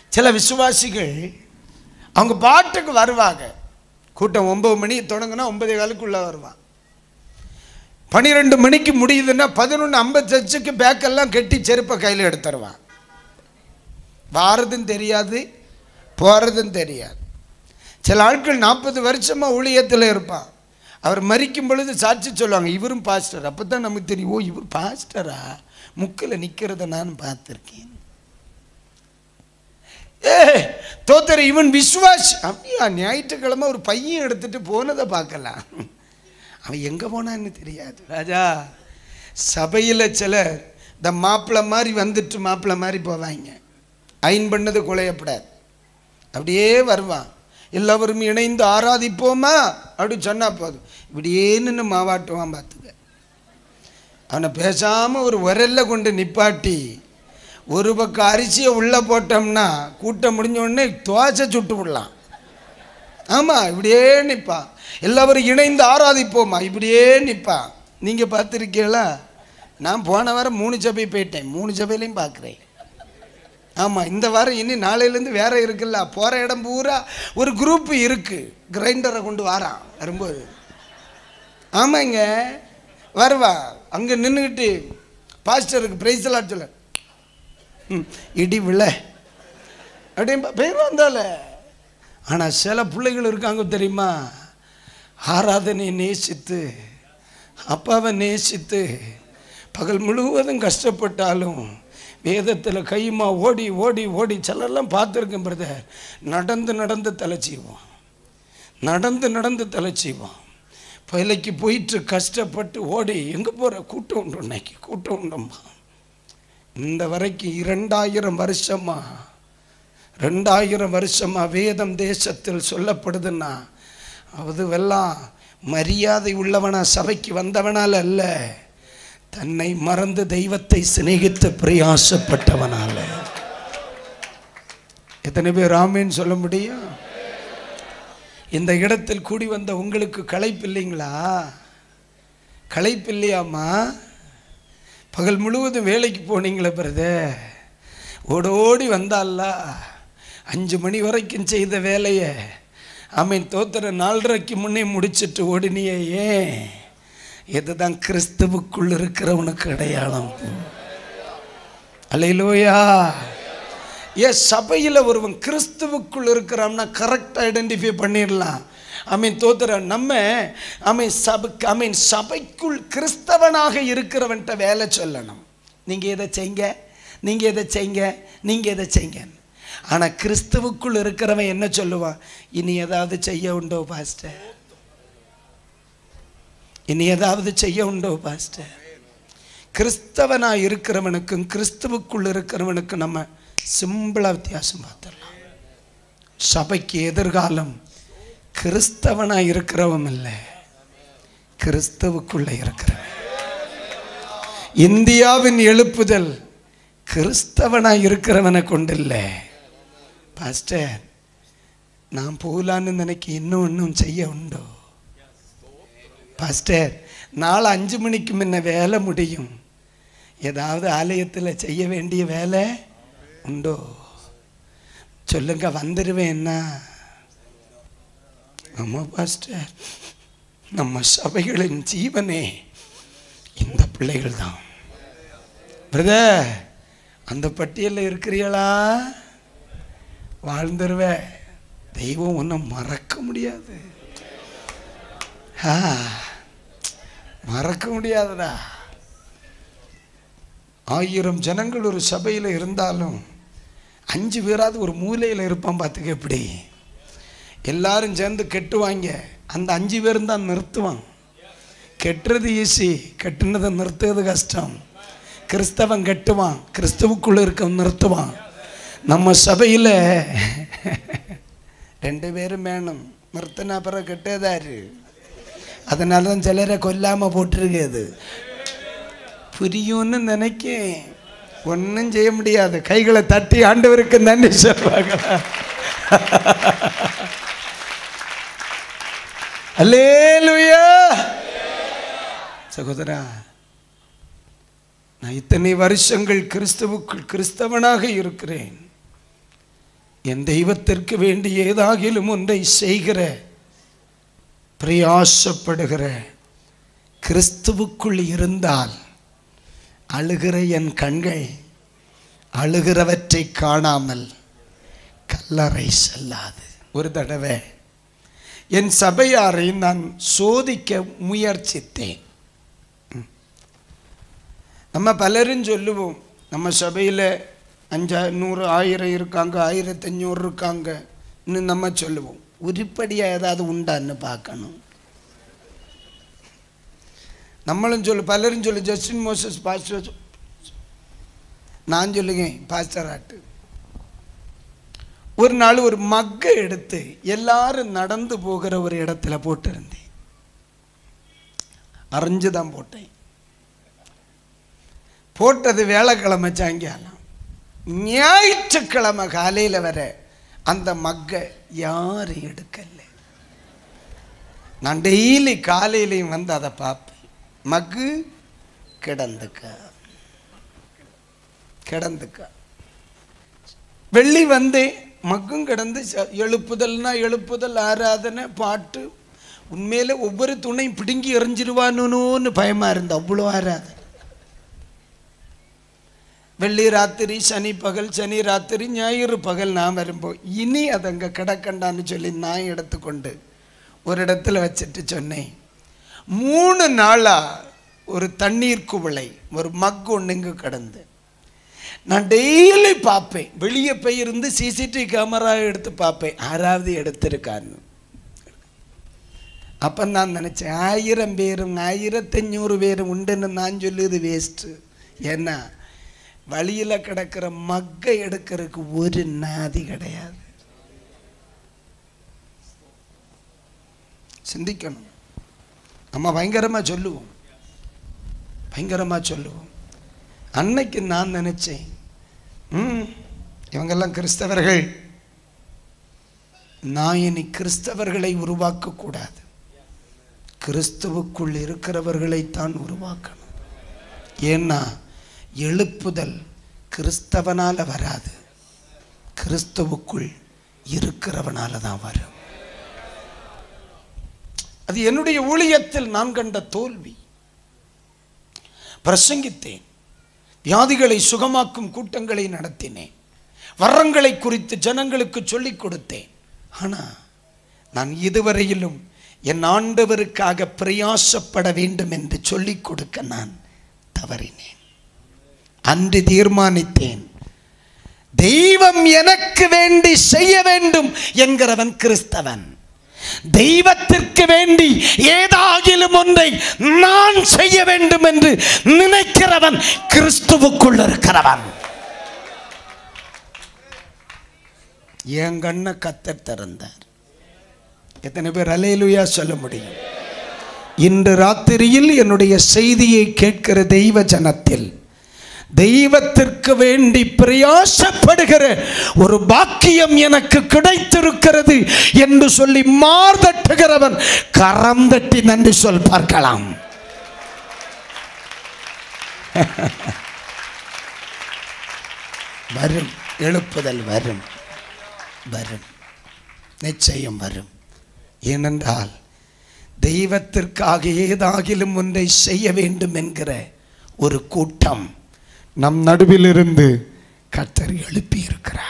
சில விசுவாசிகள் அவங்க பாட்டுக்கு வருவாங்க கூட்டம் ஒன்பது மணி தொடங்கினா ஒன்பதே காலுக்குள்ளே வருவான் பன்னிரெண்டு மணிக்கு முடியுதுன்னா பதினொன்று ஐம்பத்தச்சுக்கு பேக்கெல்லாம் கட்டி செருப்பை கையில் எடுத்துருவான் வாரதும் தெரியாது போகிறதும் தெரியாது சில ஆட்கள் நாற்பது வருஷமாக ஊழியத்தில் இருப்பான் அவர் மறிக்கும் பொழுது சாட்சி சொல்லுவாங்க இவரும் பாஸ்டர் அப்போ தான் நமக்கு தெரியும் ஓ இவர் பாஸ்டரா முக்கில் நிற்கிறத நான் பார்த்துருக்கேன் ஏ தோத்தர் இவன் விஸ்வாஸ் அப்படியா ஞாயிற்றுக்கிழமை ஒரு பையன் எடுத்துட்டு போனதை பார்க்கலாம் அவன் எங்கே போனான்னு தெரியாது ராஜா சபையில் சிலர் இந்த மாப்பிள்ளை மாதிரி வந்துட்டு மாப்பிள்ளை மாதிரி போவாங்க ஐன் பண்ணது குலையப்படாது அப்படியே வருவான் எல்லாரும் இணைந்து ஆராதிப்போமா அப்படி சொன்னா போதும் இப்படியே நின்று மாவாட்டுவான் பார்த்துக்க அவனை பேசாமல் ஒரு உரல்ல கொண்டு நிப்பாட்டி ஒரு பக்கம் அரிசியை உள்ளே போட்டோம்னா கூட்டம் முடிஞ்ச உடனே தோசை சுட்டு விடலாம் ஆமாம் இப்படியே நிற்பான் எல்லாரும் இணைந்து ஆராதிப்போமா இப்படியே நிற்பான் நீங்கள் பார்த்துருக்கீங்களா நான் போன வாரம் மூணு சபை போயிட்டேன் மூணு சபையிலையும் பார்க்குறேன் ஆமாம் இந்த வாரம் இனி நாளையிலேருந்து வேற இருக்குல்ல போகிற இடம் பூரா ஒரு குரூப் இருக்குது கிரைண்டரை கொண்டு வாரான் வரும்போது ஆமாங்க வருவா அங்கே நின்றுக்கிட்டு பாஸ்டருக்கு பிரைஸ்லாம் சொல்ல ம், இடி விழ அப்படின்னு பேர் வந்தால ஆனால் சில பிள்ளைகள் இருக்காங்க தெரியுமா ஆராதனை நேசித்து அப்பாவை நேசித்து பகல் முழுவதும் கஷ்டப்பட்டாலும் வேதத்தில் கையுமா ஓடி ஓடி ஓடி சிலர்லாம் பார்த்துருக்கேன் பிரதர் நடந்து நடந்து தலை செய்வோம் நடந்து நடந்து தலை செய்வோம் பயிலைக்கு போயிட்டு கஷ்டப்பட்டு ஓடி எங்கே போகிற கூட்டம் உண்டு இன்னைக்கு கூட்டம் உண்டம்மா இந்த வரைக்கும் இரண்டாயிரம் வருஷமா ரெண்டாயிரம் வருஷமா வேதம் தேசத்தில் சொல்லப்படுதுன்னா அதுவெல்லாம் மரியாதை உள்ளவனா சபைக்கு வந்தவனால அல்ல தன்னை மறந்து தெய்வத்தை சிநேகித்து பிரயாசப்பட்டவனால எத்தனை பேர் ராமேன்னு சொல்ல முடியும் இந்த இடத்தில் கூடி வந்த உங்களுக்கு களைப்பு இல்லைங்களா களைப்பு இல்லையாம்மா பகல் முழுவதும் வேலைக்கு போனீங்களே பிரதர் ஓடோடி வந்தால அஞ்சு மணி வரைக்கும் செய்த வேலையை அவன் தோத்துற நாலரைக்கு முன்னே முடிச்சிட்டு ஓடினியே ஏன் இதுதான் கிறிஸ்துவுக்குள் இருக்கிறவனுக்கு அடையாளம் அலையிலோயா ஏ சபையில் ஒருவன் கிறிஸ்துவுக்குள் இருக்கிறான்னா கரெக்டாக ஐடென்டிஃபை பண்ணிடலாம் அமீன் தோத்துற நம்ம அமீன் சபை அமீன் சபைக்குள் கிறிஸ்தவனாக இருக்கிறவன்ட்ட வேலை சொல்லணும் நீங்கள் இதை செய்ங்க நீங்கள் இதை செய்ங்க நீங்கள் இதை செய்ங்க ஆனால் கிறிஸ்துவுக்குள் இருக்கிறவன் என்ன சொல்லுவான் இனி ஏதாவது செய்ய உண்டோ பாஸ்டர் இனி ஏதாவது செய்ய உண்டோ பாஸ்டர் கிறிஸ்தவனாக இருக்கிறவனுக்கும் கிறிஸ்துவுக்குள் இருக்கிறவனுக்கும் நம்ம சிம்பிளாக வித்தியாசம் பார்த்துடலாம் சபைக்கு எதிர்காலம் கிறிஸ்தவனாக இருக்கிறவன் இல்லை கிறிஸ்துவுக்குள்ளே இருக்கிறவன் இந்தியாவின் எழுப்புதல் கிறிஸ்தவனாக இருக்கிறவனை கொண்டில்லை பாஸ்டர் நான் போகலான்னு நினைக்க இன்னும் இன்னும் செய்ய உண்டோ பாஸ்டர் நாளை அஞ்சு மணிக்கு முன்ன வேலை முடியும் ஏதாவது ஆலயத்தில் செய்ய வேண்டிய வேலை உண்டோ சொல்லுங்க வந்துடுவேன் என்ன ஆமாம் பாஸ்டர் நம்ம சபைகளின் ஜீவனே இந்த பிள்ளைகள் தான் பிரதர் அந்த பட்டியலில் இருக்கிறீங்களா வாழ்ந்துருவ தெய்வம் ஒன்றும் மறக்க முடியாது ஆ மறக்க முடியாதுடா ஆயிரம் ஜனங்கள் ஒரு சபையில் இருந்தாலும் அஞ்சு பேராவது ஒரு மூலையில் இருப்பான் பார்த்துக்க எப்படி எல்லாரும் சேர்ந்து கெட்டுவாங்க அந்த அஞ்சு பேரும் தான் நிறுத்துவான் கெட்டுறது ஈஸி கெட்டுனதை நிறுத்துறது கஷ்டம் கிறிஸ்தவன் கெட்டுவான் கிறிஸ்துவுக்குள்ளே இருக்க நிறுத்துவான் நம்ம சபையில் ரெண்டு பேரும் வேணும் நிறுத்தின அப்புறம் கெட்டதாரு அதனால தான் சிலரை கொல்லாமல் போட்டிருக்குது புரியும்னு நினைக்கேன் ஒன்றும் செய்ய முடியாது கைகளை தட்டி ஆண்டவருக்கு நன்றி சொல்வாங்களா அல்லேலுயா சகோதரா நான் இத்தனை வருஷங்கள் கிறிஸ்துவுக்குள் கிறிஸ்தவனாக இருக்கிறேன் என் தெய்வத்திற்கு வேண்டி ஏதாகிலும் ஒன்றை செய்கிற பிரயாசப்படுகிற கிறிஸ்துவுக்குள் இருந்தால் அழுகிற என் கண்கள் அழுகிறவற்றை காணாமல் கல்லறை செல்லாது ஒரு தடவை என் சபையாரை நான் சோதிக்க முயற்சித்தேன் ம். நம்ம பலரும் சொல்லுவோம் நம்ம சபையில் அஞ்சா நூறு ஆயிரம் இருக்காங்க ஆயிரத்தஞ்சூறு இருக்காங்க இன்னும் நம்ம சொல்லுவோம் உருப்படியாக ஏதாவது உண்டான்னு பார்க்கணும் நம்மளும் சொல்லு பலரும் சொல்லு ஜஸ்டின் மோசஸ் பாஸ்டர் நான் சொல்லுங்க பாஸ்டர் ஆட்டு ஒரு நாள் ஒரு மக்கை எடுத்து எல்லாரும் நடந்து போகிற ஒரு இடத்துல போட்டிருந்தேன் அரைஞ்சு தான் போட்டேன் போட்டது வேலைக்கிழமை சாயங்காலம் ஞாயிற்றுக்கிழமை காலையில் வர அந்த மக்கை யாரும் எடுக்கல நான் டெய்லி காலையிலையும் வந்து அதை பார்ப்பேன் மக்கு கிடந்துக்க கிடந்துக்க வெள்ளி வந்தேன் மக்கும் கிடந்து ச- எழுப்புதல்னா எழுப்புதல் ஆராதனை பாட்டு உண்மையில ஒவ்வொரு துணையும் பிடுங்கி எறிஞ்சிருவானுன்னு பயமா இருந்த அவ்வளோ ஆராதனை வெள்ளி ராத்திரி சனி பகல் சனி ராத்திரி ஞாயிறு பகல் நான் வரும்போது இனி அது அங்கே கிடக்கண்டான்னு சொல்லி நான் எடுத்துக்கொண்டு ஒரு இடத்துல வச்சுட்டு சொன்னேன் மூணு நாளா ஒரு தண்ணீர் குவளை ஒரு மக் ஒன்று இங்கே கிடந்து நான் டெய்லி பார்ப்பேன் வெளியே போய் இருந்து சிசிடிவி கேமரா எடுத்து பார்ப்பேன் யாராவது எடுத்திருக்கான்னு அப்போ நான் நினச்சேன் ஆயிரம் பேரும் ஆயிரத்தஞ்சூறு பேரும் உண்டுன்னு நான் சொல்லுது வேஸ்ட்டு ஏன்னா வழியில் கிடக்கிற மக்கை எடுக்கிறதுக்கு ஒரு நாதி கிடையாது சிந்திக்கணும் நம்ம பயங்கரமாக சொல்லுவோம் பயங்கரமாக சொல்லுவோம் அன்னைக்கு நான் நினச்சேன் ம் இவங்கெல்லாம் கிறிஸ்தவர்கள் நான் இனி கிறிஸ்தவர்களை உருவாக்கக்கூடாது கிறிஸ்துவுக்குள் இருக்கிறவர்களைத்தான் உருவாக்கணும் ஏன்னா எழுப்புதல் கிறிஸ்தவனால வராது கிறிஸ்துவுக்குள் இருக்கிறவனால தான் வரும் அது என்னுடைய ஊழியத்தில் நான் கண்ட தோல்வி பிரசங்கித்தேன் வியாதிகளை சுகமாக்கும் கூட்டங்களை நடத்தினேன் வரங்களை குறித்து ஜனங்களுக்கு சொல்லிக் கொடுத்தேன் ஆனால் நான் இதுவரையிலும் என் ஆண்டவருக்காக பிரயாசப்பட வேண்டும் என்று சொல்லிக் கொடுக்க நான் தவறினேன் அன்று தீர்மானித்தேன் தெய்வம் எனக்கு வேண்டி செய்ய வேண்டும் என்கிறவன் கிறிஸ்தவன் தெய்வத்திற்கு வேண்டி ஏதாகிலும் ஒன்றை நான் செய்ய வேண்டும் என்று நினைக்கிறவன் கிறிஸ்துவுக்குள் இருக்கிறவன் என் கண்ணை கத்தர் திறந்தார் எத்தனை பேர் அலையிலுயா சொல்ல முடியும் இன்று ராத்திரியில் என்னுடைய செய்தியை கேட்கிற தெய்வ ஜனத்தில் தெய்வத்திற்கு வேண்டி பிரயாசப்படுகிற ஒரு பாக்கியம் எனக்கு கிடைத்திருக்கிறது என்று சொல்லி மார்தட்டுகிறவன் கரம் தட்டி நன்றி சொல் பார்க்கலாம் வரும் எழுப்புதல் வரும் வரும் நிச்சயம் வரும் ஏனென்றால் தெய்வத்திற்காக ஏதாகிலும் ஒன்றை செய்ய வேண்டும் என்கிற ஒரு கூட்டம் நம் நடுவிலிருந்து கர்த்தர் எழுப்பி இருக்கிறார்